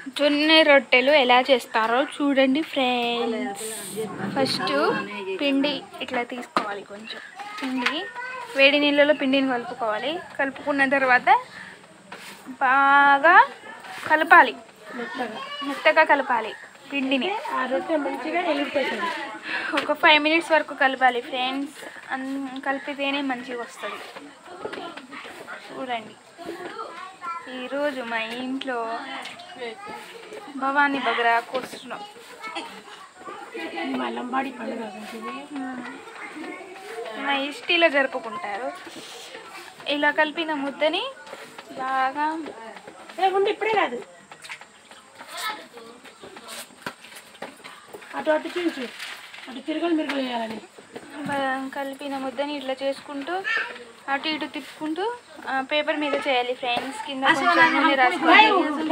జొన్న రొట్టెలు ఎలా చేస్తారో చూడండి ఫ్రెండ్స్ ఫస్ట్ పిండి ఇట్లా తీసుకోవాలి కొంచెం పిండి వేడి నీళ్ళలో పిండిని కలుపుకోవాలి కలుపుకున్న తర్వాత బాగా కలపాలి మెత్తగా కలపాలి పిండిని ఆ రొట్టె మంచిగా ఎలిగిపోతుంది ఒక ఫైవ్ మినిట్స్ వరకు కలపాలి ఫ్రెండ్స్ అన్ కలిపితేనే మంచిగా వస్తుంది చూడండి ఈరోజు మా ఇంట్లో భవానీ బగరా కోస్తున్నాం మా లంబాడి పండుగ ఉంటుంది మా ఇష్టిలో జరుపుకుంటారు ఇలా కలిపిన ముద్దని బాగా లేకుంటే ఇప్పుడే కాదు అటు అటు చూపించు అటు తిరగలు మిరుగులు వేయాలని బా- కలిపిన ముద్దని ఇట్లా చేసుకుంటూ అటు ఇటు తిప్పుకుంటూ ఆ, పేపర్ మీద చేయాలి ఫ్రెండ్స్ కింద కొంచెం నూనె రాసుకోవాలి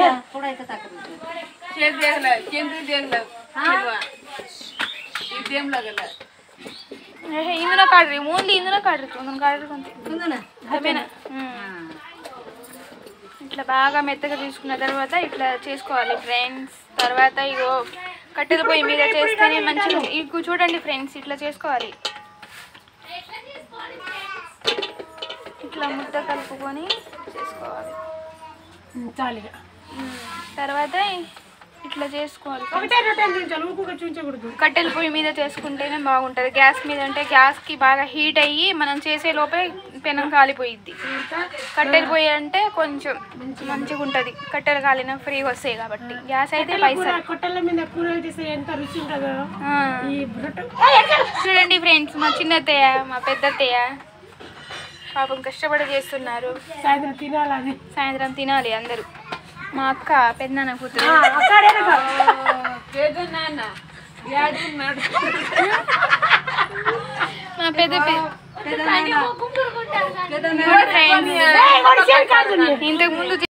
ಏಹ್, ಇಂದನ ಕಾಡ್ರಿ ಮುಂದೆ ಇಂದನ ಕಾಡ್ರಿ ಒಂದೊಂದು కాడ్రి అంతే అదేనా ఉమ్. ఇట్లా బాగా మెత్తగా తీసుకున్న తర్వాత ఇట్లా చేసుకోవాలి ఫ్రెండ్స్ తర్వాత ఇగో కట్టెల పొయ్యి మీద చేస్తేనే మంచిగా ఇగు చూడండి ఫ్రెండ్స్ ఇట్లా చేసుకోవాలి ఇట్లా ముద్ద కలుపుకొని చేసుకోవాలి చాలిగా ఉమ్. తర్వాత ఇట్లా చేసుకోవాలి ఒకటే రొట్టె చూపించాలి ఊపుగా చూపించకూడదు కట్టెల పొయ్యి మీద చేసుకుంటేనే బాగుంటుంది గ్యాస్ మీద అంటే గ్యాస్కి బాగా హీట్ అయ్యి మనం చేసే లోపే పెనం కాలిపోయిద్ది కట్టెల పొయ్యి అంటే కొంచెం మంచిగా ఉంటుంది కట్టెలు కాలిన ఫ్రీగా వస్తాయి కాబట్టి గ్యాస్ అయితే కూర పైసలు కొట్టెల మీద కూరలు చేస్తే ఎంత రుచి ఉంటుందో ఆ. ఈ రొట్టె చూడండి ఫ్రెండ్స్ మా చిన్నత్తయ్య మా పెద్దత్తయ్య పాపం కష్టపడి చేస్తున్నారు సాయంత్రం తినాలని సాయంత్రం తినాలి అందరూ మా అక్క పెద్దనాన్న కూతురు అక్కడేనా మా పెద్ద ఫ్రెండ్స్ ఇంతకు ముందు